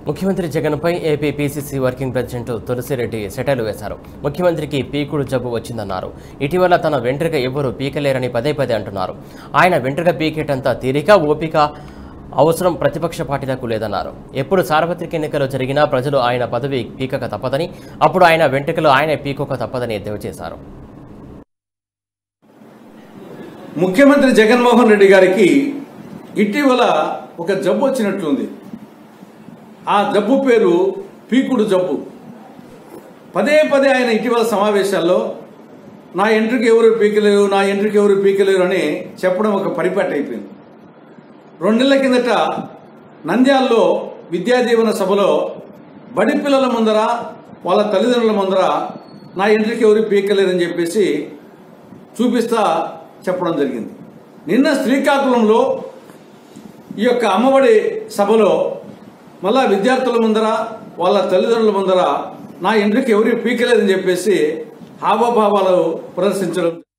ముఖ్యమంత్రి జగన్పై AP PCC working president Tulasi Reddy సెటైలు వేశారు ముఖ్యమంత్రికి పీకుడు జబ్బు వచ్చిందన్నారు ఇటీవల తన వెంట్రుక ఎవ్వరూ పీకలేరని పదే పదే అంటున్నారు ఆయన వెంట్రుక పీకేటంత తీరిక ఓపిక అవసరం ప్రతిపక్ష పార్టీలకు లేదన్నారు ఎప్పుడు సార్వత్రిక ఎన్నికలు జరిగినా ప్రజలు ఆయన పదవి పీకక తప్పదని అప్పుడు ఆయన వెంట్రుకలు ఆయన పీకోక తప్పదని ఎద్దేవా చేశారు ముఖ్యమంత్రి జగన్మోహన్ రెడ్డి గారికి ఇటీవల ఒక జబ్బు వచ్చినట్లుంది ఆ జబ్బు పేరు పీకుడు జబ్బు పదే పదే ఆయన ఇటీవల సమావేశాల్లో నా ఎంట్రికి ఎవరు పీకలేరు నా ఎంట్రికి ఎవరు పీకలేరు అని చెప్పడం ఒక పరిపాటి అయిపోయింది రెండు నెలల కిందట నంద్యాలలో విద్యాదీవన సభలో బడి పిల్లల ముందర వాళ్ళ తల్లిదండ్రుల ముందర నా ఎంట్రికి ఎవరు పీకలేరని చెప్పేసి చూపిస్తా చెప్పడం జరిగింది నిన్న శ్రీకాకుళంలో ఈ యొక్క అమ్మఒడి సభలో మళ్ళా విద్యార్థుల ముందర వాళ్ళ తల్లిదండ్రుల ముందర నా ఇంటికి ఎవరికి పీకలేదని చెప్పేసి హావభావాలు ప్రదర్శించడం